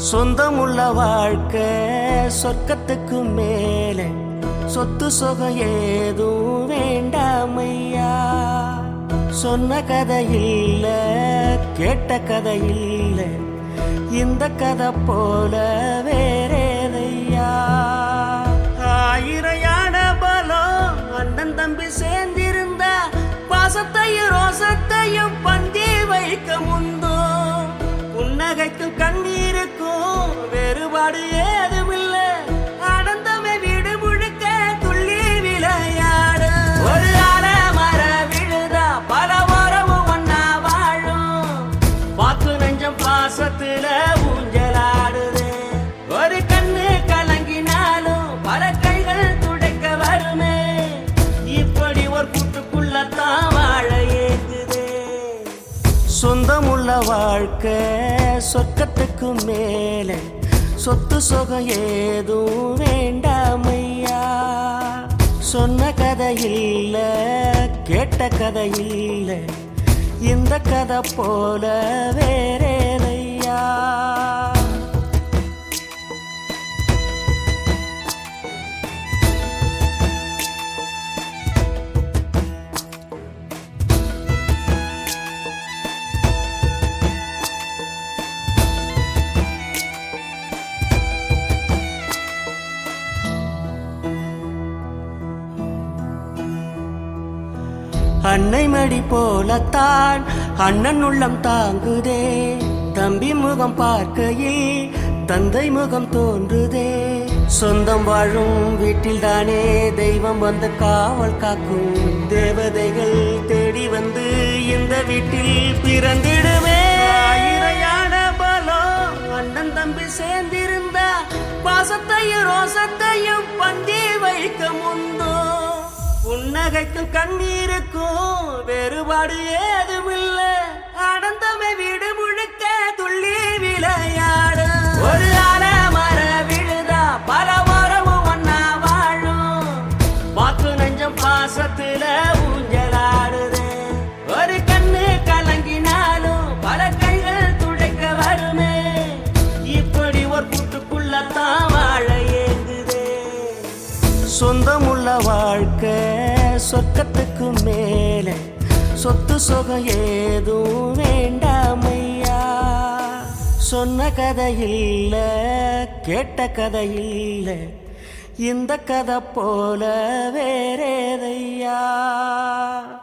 சொந்தமுள்ள வாழ்க்கை சொர்க்கத்துக்கு மேலே சொத்து சொகம் ஏதும் வேண்டாமையா சொன்ன கதை இல்ல கேட்ட கதை இல்ல இந்த கதை போல வேறேதையா ஆயிரம் யானை பலம் அண்ணன் தம்பி சேர்ந்திருந்தா பாசத்தையும் ரோசத்தையும் பந்தி வைக்க முந்தோ புன்னகைக்கும் கண்ணீருக்கும் வேறுபாடு ஏதுமில்ல ஆனந்தமே வீடு முழுக்க துள்ளி விளையாடு ஒரு அரை மர விழுதா பல உறவும் ஒன்னா வாழும் வாக்கு நெஞ்சம் பாசத்துல ஊஞ்சலாடுது ஒரு கண்ணு கலங்கினாலும் பல கைகள் துடைக்க வருமே இப்படி ஒரு கூட்டுக்குள்ளத்தான் வாழ ஏங்குதே சொந்தமுள்ள வாழ்க்கை சொர்க்கத்துக்கு மேலே சொத்து சொகம் ஏதும் வேண்டாமையா சொன்ன கதை இல்ல கேட்ட கதை இல்ல இந்த கதை போல வேறேதையா அன்னை மடி போலத்தான் அண்ணன் உள்ளம் தாங்குதே தம்பி முகம் பார்க்கையில் தந்தை முகம் தோன்றுதே சொந்தம் வாழும் வீட்டில் தானே தெய்வம் வந்து காவல் காக்கும் தேவதைகள் தேடி வந்து இந்த வீட்டில் பிறந்திடுவே ஆயிரையான பலம் அண்ணன் தம்பி சேர்ந்திருந்தா பாசத்தையும் ரோசத்தையும் பந்தி வைக்க முந்தோ புன்னகைக்கும் கண்ணீருக்கும் வேறுபாடு ஏதுமில்ல ஆனந்தமே வீடு முழுக்க துள்ளி விளையாடு ஒரு அலை மர விழுதா பல உறவும் ஒன்னா வாழும் வாக்கு நெஞ்சம் பாசத்துல ஊஞ்சலாடுது ஒரு கண்ணு கலங்கினாலும் பல கைகள் துடைக்க வருமே இப்படி ஒரு கூட்டுக்குள்ளத்தான் வாழ ஏங்குதே சொந்தமுள்ள வாழ்க்கை சொர்க்கத்துக்கு மேலே சொத்து சொகம் ஏதும் வேண்டாமையா சொன்ன கதை இல்ல கேட்ட கதை இல்ல இந்த கதை போல வேறேதையா